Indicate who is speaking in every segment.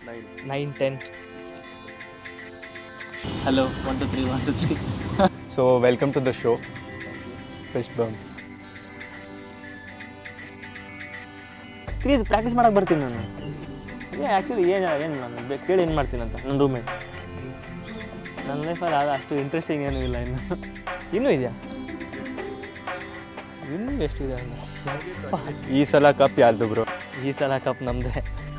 Speaker 1: Nine ten
Speaker 2: hello one two three one two three
Speaker 3: so welcome to the show first bump
Speaker 1: crease practice ಮಾಡಕ್ಕೆ ಬರ್ತೀನಿ ನಾನು ಏ actually ಏನು ಏನು ನಾನು ಬೆ- ಕೇಳಿ ಏನು ಮಾಡ್ತೀನಿ ಅಂತ ನನ್ನ ರೂಮೇಟ್ ನನ್ನ ಲೈಫಲ್ಲಿ ಅದು ಅಷ್ಟು ಇಂಟ್ರೆಸ್ಟಿಂಗ್ ಏನೂ ಇಲ್ಲ ಇನ್ನು ಇನ್ನೂ ಇದೆಯಾ ಇನ್ನೂ ಎಷ್ಟಿದೆ ಅಂತ
Speaker 3: ಈ ಸಲ ಕಪ್ ಯಾರ್ದು ಬ್ರೋ
Speaker 1: ಈ ಸಲ ಕಪ್ ನಮ್ಮದೇ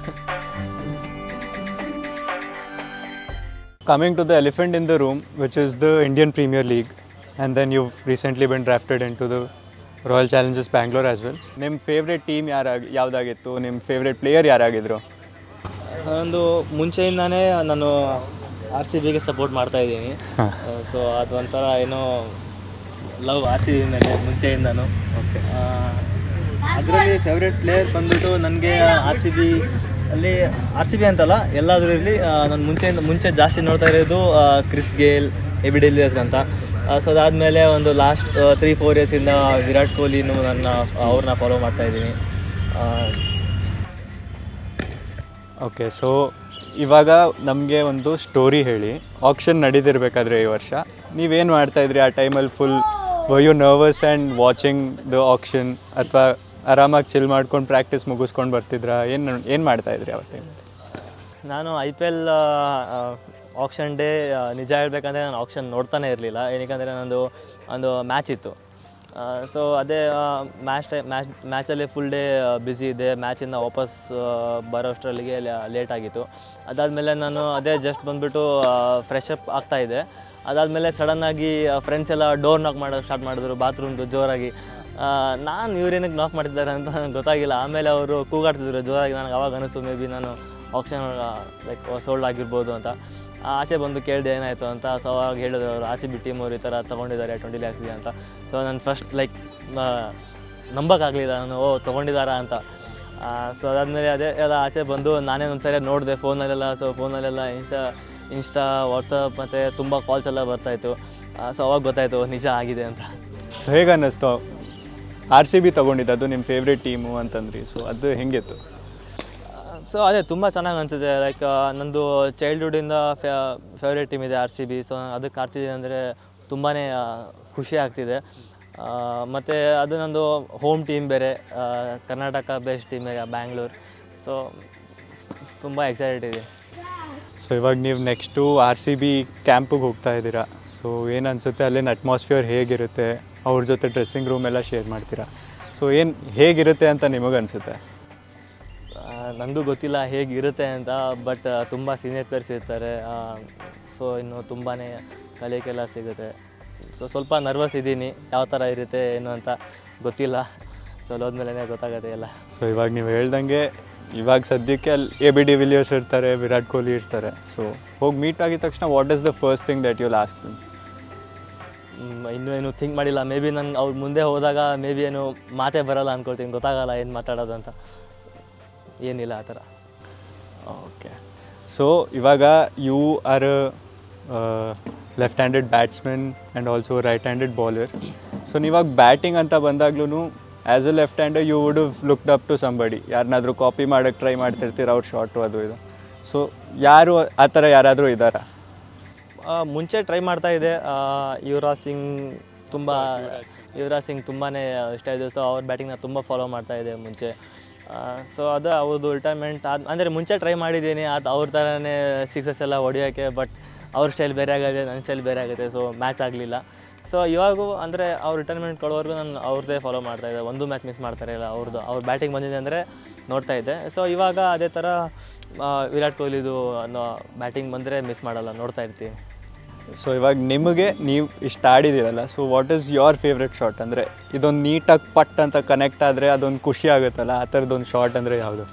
Speaker 3: Coming to the elephant in the room, which is the Indian Premier League, and then you've recently been drafted into the Royal Challengers Bangalore as well. ನಿಮ್ಮ ಫೇವ್ರೆಟ್ ಟೀಮ್ ಯಾರಾಗಿ ಯಾವುದಾಗಿತ್ತು ನಿಮ್ಮ favourite player ಯಾರಾಗಿದ್ರು
Speaker 1: ಒಂದು ಮುಂಚೆಯಿಂದಾನೇ ನಾನು R C ಬಿಗೆ support ಮಾಡ್ತಾ ಇದ್ದೀನಿ so ಅದು ಒಂಥರ ಏನೋ ಲವ್ ಆರ್ ಸಿ ಬಿ ಮೇಲೆ ಮುಂಚೆಯಿಂದನು
Speaker 3: ಓಕೆ
Speaker 1: ಅದರಲ್ಲಿ ಫೇವ್ರೆಟ್ ಪ್ಲೇಯರ್ ಬಂದ್ಬಿಟ್ಟು ನನಗೆ ಆರ್ ಸಿ ಬಿ ಅಲ್ಲಿ ಆರ್ ಸಿ ಬಿ ಅಂತಲ್ಲ ಎಲ್ಲಾದರೂ ಇರಲಿ ನಾನು ಮುಂಚೆಯಿಂದ ಮುಂಚೆ ಜಾಸ್ತಿ ನೋಡ್ತಾ ಇರೋದು ಆ, Chris Gayle A B de Villiers ಅಂತ ಸೊ ಅದಾದಮೇಲೆ ಒಂದು ಲಾಸ್ಟ್ ತ್ರೀ ಫೋರ್ ಇಯರ್ಸಿಂದ ವಿರಾಟ್ ಕೊಹ್ಲಿನೂ ನನ್ನ ಅವ್ರನ್ನ ಫಾಲೋ ಮಾಡ್ತಾ ಇದ್ದೀನಿ
Speaker 3: ಓಕೆ ಸೊ ಇವಾಗ ನಮಗೆ ಒಂದು ಸ್ಟೋರಿ ಹೇಳಿ ಆಕ್ಷನ್ ನಡೀತಿರ್ಬೇಕಾದ್ರೆ ಈ ವರ್ಷ ನೀವೇನು ಮಾಡ್ತಾಯಿದ್ರಿ ಆ ಟೈಮಲ್ಲಿ full you nervous and watching the action ಅಥವಾ ಆರಾಮಾಗಿ ಚಿಲ್ ಮಾಡ್ಕೊಂಡು ಪ್ರಾಕ್ಟೀಸ್ ಮುಗಿಸ್ಕೊಂಡು ಬರ್ತಿದ್ರಾ ಏನು ಏನು ಮಾಡ್ತಾಯಿದ್ರಿ ಆ ಟೈಮ್
Speaker 1: ನಾನು I P L auction day ನಿಜ ಹೇಳ್ಬೇಕಂದ್ರೆ ನಾನು ಆಕ್ಷನ್ ನೋಡ್ತಾನೆ ಇರಲಿಲ್ಲ ಏನಕ್ಕಂದರೆ ನಂದು ಒಂದು ಮ್ಯಾಚ್ ಇತ್ತು ಸೊ ಅದೇ ಮ್ಯಾಚ್ ಟೈ ಮ್ಯಾಚ್ ಮ್ಯಾಚಲ್ಲಿ ಫುಲ್ ಡೇ ಬ್ಯುಸಿ ಇದೆ ಮ್ಯಾಚಿಂದ ವಾಪಸ್ ಬರೋಷ್ಟರಲ್ಲಿಗೆ ಲೇಟ್ ಆಗಿತ್ತು ಅದಾದಮೇಲೆ ನಾನು ಅದೇ ಜಸ್ಟ್ ಬಂದುಬಿಟ್ಟು ಫ್ರೆಶ್ ಅಪ್ ಆಗ್ತಾಯಿದ್ದೆ ಅದಾದಮೇಲೆ ಸಡನ್ನಾಗಿ ಫ್ರೆಂಡ್ಸ್ ಎಲ್ಲ ಡೋರ್ ನಾಕ್ ಮಾಡೋದು ಸ್ಟಾರ್ಟ್ ಮಾಡಿದ್ರು ಬಾತ್ರೂಮ್ದು ಜೋರಾಗಿ ನಾನು ಇವ್ರೇನಕ್ಕೆ ನಾಕ್ ಮಾಡ್ತಿದ್ದಾರೆ ಅಂತ ನನಗೆ ಗೊತ್ತಾಗಿಲ್ಲ ಆಮೇಲೆ ಅವರು ಕೂಗಾಡ್ತಿದ್ರು ಜೋರಾಗಿ ನನಗೆ ಅವಾಗ ಅನಿಸ್ತು ಮೇ ಬಿ ನಾನು ಆಪ್ಷನ್ ಲೈಕ್ ಸೋಲ್ಡ್ ಆಗಿರ್ಬೋದು ಅಂತ ಆ, ಆಚೆ ಬಂದು ಕೇಳಿದೆ ಏನಾಯಿತು ಅಂತ ಸೊ ಅವಾಗ ಹೇಳಿದ್ರು ಅವರು ಆರ್ ಸಿ ಬಿ ಟೀಮ್ ಅವರು ಈ ಥರ ತೊಗೊಂಡಿದ್ದಾರೆ ಟ್ವೆಂಟಿ ಲ್ಯಾಕ್ಸ್ಗೆ ಅಂತ ಸೊ ನಾನು ಫಸ್ಟ್ ಲೈಕ್ ನಂಬೋಕ್ಕಾಗಲಿಲ್ಲ ನಾನು ಓ ತೊಗೊಂಡಿದ್ದಾರಾ ಅಂತ ಸೊ ಅದಾದಮೇಲೆ ಅದೇ ಎಲ್ಲ ಆಚೆ ಬಂದು ನಾನೇ ಒಂದ್ಸರಿ ನೋಡಿದೆ ಫೋನಲ್ಲೆಲ್ಲ ಸೊ ಫೋನಲ್ಲೆಲ್ಲ ಇನ್ಸ್ಟಾ ಇನ್ಸ್ಟಾ ವಾಟ್ಸಪ್ ಮತ್ತು ತುಂಬ ಕಾಲ್ಸ್ ಎಲ್ಲ ಬರ್ತಾಯಿತ್ತು ಸೊ ಅವಾಗ ಗೊತ್ತಾಯಿತು ನಿಜ ಆಗಿದೆ ಅಂತ
Speaker 3: ಸೊ ಹೇಗೆ ಅನ್ನಿಸ್ತು ಆರ್ ಸಿ ಬಿ ತೊಗೊಂಡಿದ್ದು ಅದು ನಿಮ್ಮ ಫೇವ್ರೆಟ್ ಟೀಮು ಅಂತಂದ್ರಿ ಸೊ ಅದು ಹೆಂಗಿತ್ತು
Speaker 1: ಸೊ ಅದೇ ತುಂಬ ಚೆನ್ನಾಗಿ ಅನಿಸುತ್ತೆ ಲೈಕ್ ನಂದು ಚೈಲ್ಡ್ಹುಡ್ಡಿಂದ ಫೇವ್ರೇಟ್ ಟೀಮ್ ಇದೆ ಆರ್ ಸಿ ಬಿ ಸೊ ಅದಕ್ಕೆ ಆಡ್ತಿದ್ದೀನಿ ಅಂದರೆ ತುಂಬಾ ಖುಷಿ ಆಗ್ತಿದೆ ಮತ್ತು ಅದು ನಂದು ಹೋಮ್ ಟೀಮ್ ಬೇರೆ ಆ, Karnataka based team Bangalore so ತುಂಬ ಎಕ್ಸೈಟೆಡ್ ಇದೆ
Speaker 3: ಸೊ ಇವಾಗ ನೀವು ನೆಕ್ಸ್ಟು ಆರ್ ಸಿ ಬಿ ಕ್ಯಾಂಪಿಗೆ ಹೋಗ್ತಾ ಇದ್ದೀರಾ ಸೊ ಏನು ಅನಿಸುತ್ತೆ ಅಲ್ಲಿನ ಅಟ್ಮಾಸ್ಫಿಯರ್ ಹೇಗಿರುತ್ತೆ ಅವ್ರ ಜೊತೆ ಡ್ರೆಸ್ಸಿಂಗ್ ರೂಮ್ ಎಲ್ಲ ಶೇರ್ ಮಾಡ್ತೀರಾ ಸೊ ಏನು ಹೇಗಿರುತ್ತೆ ಅಂತ ನಿಮಗೆ ಅನಿಸುತ್ತೆ
Speaker 1: ನನಗೂ ಗೊತ್ತಿಲ್ಲ ಹೇಗಿರುತ್ತೆ ಅಂತ ಬಟ್ ತುಂಬ ಸೀನಿಯರ್ ಪ್ಲೇಯರ್ಸ್ ಇರ್ತಾರೆ ಸೊ ಇನ್ನು ತುಂಬಾ ಕಲಿಯೋಕ್ಕೆಲ್ಲ ಸಿಗುತ್ತೆ ಸೊ ಸ್ವಲ್ಪ ನರ್ವಸ್ ಇದ್ದೀನಿ ಯಾವ ಥರ ಇರುತ್ತೆ ಏನು ಅಂತ ಗೊತ್ತಿಲ್ಲ ಸೊ ಅಲ್ಲಿ ಹೋದ್ಮೇಲೆ ಗೊತ್ತಾಗುತ್ತೆ ಎಲ್ಲ
Speaker 3: ಸೊ ಇವಾಗ ನೀವು ಹೇಳ್ದಂಗೆ ಇವಾಗ ಸದ್ಯಕ್ಕೆ ಅಲ್ಲಿ ಎ ಬಿ ಡಿ ವಿಲಿಯರ್ಸ್ ಇರ್ತಾರೆ ವಿರಾಟ್ ಕೊಹ್ಲಿ ಇರ್ತಾರೆ ಸೊ ಹೋಗಿ ಮೀಟ್ ಆಗಿದ ತಕ್ಷಣ what is the first thing that you last
Speaker 1: hmm, ಇನ್ನೂ ಏನು ಥಿಂಕ್ ಮಾಡಿಲ್ಲ ಮೇ ಬಿ ನಂಗೆ ಅವ್ರು ಮುಂದೆ ಹೋದಾಗ ಮೇ ಬಿ ಏನು ಮಾತೇ ಬರಲ್ಲ ಅಂದ್ಕೊಳ್ತೀನಿ ಗೊತ್ತಾಗಲ್ಲ ಏನು ಮಾತಾಡೋದು ಅಂತ ಏನಿಲ್ಲ ಆ ಥರ
Speaker 3: ಓಕೆ ಸೊ ಇವಾಗ you are left handed batsman and also right handed bowler so ನೀವಾಗ ಬ್ಯಾಟಿಂಗ್ ಅಂತ ಬಂದಾಗ್ಲೂ as a left hander you would looked up to somebody ಯಾರನ್ನಾದ್ರೂ ಕಾಪಿ ಮಾಡೋಕ್ಕೆ ಟ್ರೈ ಮಾಡ್ತಿರ್ತೀರ ಅವ್ರ ಶಾರ್ಟು ಅದು ಇದು ಸೊ ಯಾರು ಆ ಥರ ಯಾರಾದರೂ ಇದ್ದಾರಾ
Speaker 1: ಆ, ಮುಂಚೆ ಟ್ರೈ ಮಾಡ್ತಾ ಇದೆ ಆ, ಯುವರಾಜ್ ಸಿಂಗ್ ತುಂಬ ಯುವರಾಜ್ ಸಿಂಗ್ ತುಂಬಾ ಇಷ್ಟ ಇದೆ ಸೊ ಅವ್ರ ಬ್ಯಾಟಿಂಗ್ನ ತುಂಬ ಫಾಲೋ ಮಾಡ್ತಾ ಇದೆ ಮುಂಚೆ ಸೊ ಅದು ಅವ್ರದ್ದು ರಿಟೈರ್ಮೆಂಟ್ ಆದ ಅಂದರೆ ಮುಂಚೆ ಟ್ರೈ ಮಾಡಿದ್ದೀನಿ ಅದು ಅವ್ರ ಥರನೇ ಸಿಕ್ಸಸ್ ಎಲ್ಲ ಹೊಡಿಯೋಕ್ಕೆ ಬಟ್ ಅವ್ರ ಸ್ಟೈಲ್ ಬೇರೆ ಆಗುತ್ತೆ ನನ್ನ ಸ್ಟೈಲ್ ಬೇರೆ ಆಗುತ್ತೆ ಸೊ ಮ್ಯಾಚ್ ಆಗಲಿಲ್ಲ ಸೊ ಇವಾಗೂ ಅಂದರೆ ಅವ್ರು ರಿಟೈರ್ಮೆಂಟ್ ಕೊಡೋವರೆಗೂ ನಾನು ಅವ್ರದ್ದೇ ಫಾಲೋ ಮಾಡ್ತಾ ಇದ್ದೆ ಒಂದು ಮ್ಯಾಚ್ ಮಿಸ್ ಮಾಡ್ತಾರೆ ಇಲ್ಲ ಅವ್ರದ್ದು ಅವ್ರ ಬ್ಯಾಟಿಂಗ್ ಬಂದಿದೆ ಅಂದರೆ ನೋಡ್ತಾ ಇದ್ದೆ ಸೊ ಇವಾಗ ಅದೇ ಥರ ಆ, ವಿರಾಟ್ ಕೊಹ್ಲಿದು ಬ್ಯಾಟಿಂಗ್ ಬಂದರೆ ಮಿಸ್ ಮಾಡಲ್ಲ ನೋಡ್ತಾ ಇರ್ತೀನಿ
Speaker 3: ಸೊ ಇವಾಗ ನಿಮಗೆ ನೀವು ಇಷ್ಟು ಆಡಿದ್ದೀರಲ್ಲ so what is your favourite shot ಅಂದರೆ ಇದೊಂದು ನೀಟಾಗಿ ಪಟ್ ಅಂತ ಕನೆಕ್ಟ್ ಆದರೆ ಅದೊಂದು ಖುಷಿ ಆಗುತ್ತಲ್ಲ ಆ ಥರದ್ದೊಂದು ಶಾಟ್ ಅಂದರೆ ಯಾವುದು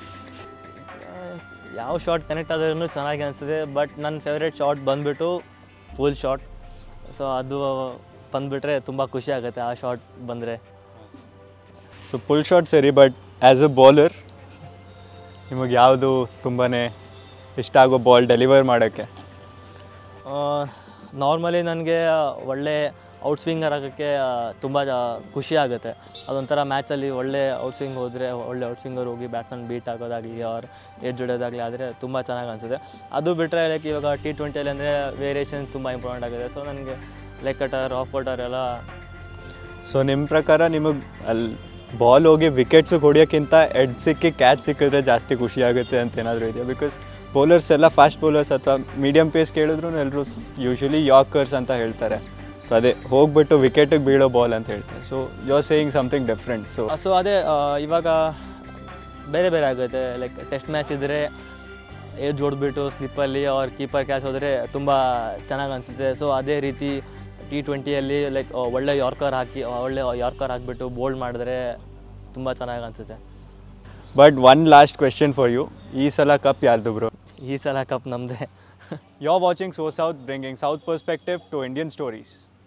Speaker 1: ಯಾವ ಶಾಟ್ ಕನೆಕ್ಟ್ ಆದ್ರೂ ಚೆನ್ನಾಗಿ ಅನಿಸ್ತದೆ ಬಟ್ ನನ್ನ ಫೇವ್ರೆಟ್ ಶಾಟ್ ಬಂದುಬಿಟ್ಟು ಪೂಲ್ ಶಾಟ್ ಸೊ ಅದು ಬಂದುಬಿಟ್ರೆ ತುಂಬ ಖುಷಿ ಆಗುತ್ತೆ ಆ ಶಾಟ್ ಬಂದರೆ
Speaker 3: ಸೊ ಪುಲ್ ಶಾಟ್ ಸರಿ ಬಟ್ ಆ್ಯಸ್ ಅ ಬಾಲರ್ ನಿಮಗೆ ಯಾವುದು ತುಂಬಾ ಇಷ್ಟ ಆಗೋ ಬಾಲ್ ಡೆಲಿವರ್ ಮಾಡೋಕ್ಕೆ
Speaker 1: ನಾರ್ಮಲಿ ನನಗೆ ಒಳ್ಳೆ ಔಟ್ ಸ್ವಿಂಗರ್ ಆಗೋಕ್ಕೆ ತುಂಬ ಖುಷಿ ಆಗುತ್ತೆ ಅದೊಂಥರ ಮ್ಯಾಚಲ್ಲಿ ಒಳ್ಳೆ ಔಟ್ ಸ್ವಿಂಗ್ ಹೋದರೆ ಒಳ್ಳೆ ಔಟ್ ಸ್ವಿಂಗರ್ ಹೋಗಿ ಬ್ಯಾಟ್ಮನ್ ಬೀಟ್ ಆಗೋದಾಗಲಿ ಅವ್ರ ಎಡ್ಜ್ ಹೊಡೆಯೋದಾಗಲಿ ಆದರೆ ತುಂಬ ಚೆನ್ನಾಗಿ ಅನಿಸುತ್ತೆ ಅದು ಬಿಟ್ಟರೆ ಲೈಕ್ ಇವಾಗ ಟಿ ಟ್ವೆಂಟಿಯಲ್ಲಿ ಅಂದರೆ ವೇರಿಯೇಷನ್ ತುಂಬ ಇಂಪಾರ್ಟೆಂಟ್ ಆಗಿದೆ ಸೊ ನನಗೆ ಲೆಗ್ ಕಟರ್ ಆಫ್ ಕಟರ್ ಎಲ್ಲ
Speaker 3: ಸೊ ನಿಮ್ಮ ಪ್ರಕಾರ ನಿಮಗೆ ಅಲ್ಲಿ ಬಾಲ್ ಹೋಗಿ ವಿಕೆಟ್ಸಿಗೆ ಹೊಡಿಯೋಕ್ಕಿಂತ ಎಡ್ ಸಿಕ್ಕಿ ಕ್ಯಾಚ್ ಸಿಕ್ಕಿದ್ರೆ ಜಾಸ್ತಿ ಖುಷಿ ಆಗುತ್ತೆ ಅಂತ ಏನಾದರೂ ಇದೆಯಾ ಬಿಕಾಸ್ ಬೌಲರ್ಸ್ ಎಲ್ಲ ಫಾಸ್ಟ್ ಬೌಲರ್ಸ್ ಅಥವಾ ಮೀಡಿಯಮ್ ಪೇಸ್ ಕೇಳಿದ್ರು ಎಲ್ಲರೂ ಯೂಶ್ವಲಿ ಯಾಕರ್ಸ್ ಅಂತ ಹೇಳ್ತಾರೆ ಸೊ ಅದೇ ಹೋಗ್ಬಿಟ್ಟು ವಿಕೆಟಿಗೆ ಬೀಳೋ ಬಾಲ್ ಅಂತ ಹೇಳ್ತಾರೆ so you are saying something different so
Speaker 1: so ಅದೇ ಆ, ಇವಾಗ ಬೇರೆ ಬೇರೆ ಆಗುತ್ತೆ ಲೈಕ್ ಟೆಸ್ಟ್ ಮ್ಯಾಚ್ ಇದ್ದರೆ ಏಜ್ ಹೊಡೆದ್ಬಿಟ್ಟು ಸ್ಲಿಪ್ಪಲ್ಲಿ ಅವ್ರ ಕೀಪರ್ ಕ್ಯಾಚ್ ಹೋದರೆ ತುಂಬ ಚೆನ್ನಾಗಿ ಅನಿಸುತ್ತೆ ಸೊ ಅದೇ ರೀತಿ ಟಿ ಟ್ವೆಂಟಿಯಲ್ಲಿ ಲೈಕ್ ಒಳ್ಳೆ ಯಾರ್ಕರ್ ಹಾಕಿ ಒಳ್ಳೆ ಯಾರ್ಕರ್ ಹಾಕಿಬಿಟ್ಟು ಬೋಲ್ಡ್ ಮಾಡಿದ್ರೆ ತುಂಬ ಚೆನ್ನಾಗಿ ಅನಿಸುತ್ತೆ
Speaker 3: but one last question for you ಈ ಸಲ ಕಪ್ ಯಾರ್ದು ಬ್ರೋ
Speaker 1: ಈ ಸಲ ಕಪ್ ನಮ್ಮದೇ
Speaker 3: you are watching so south bringing south perspective to Indian stories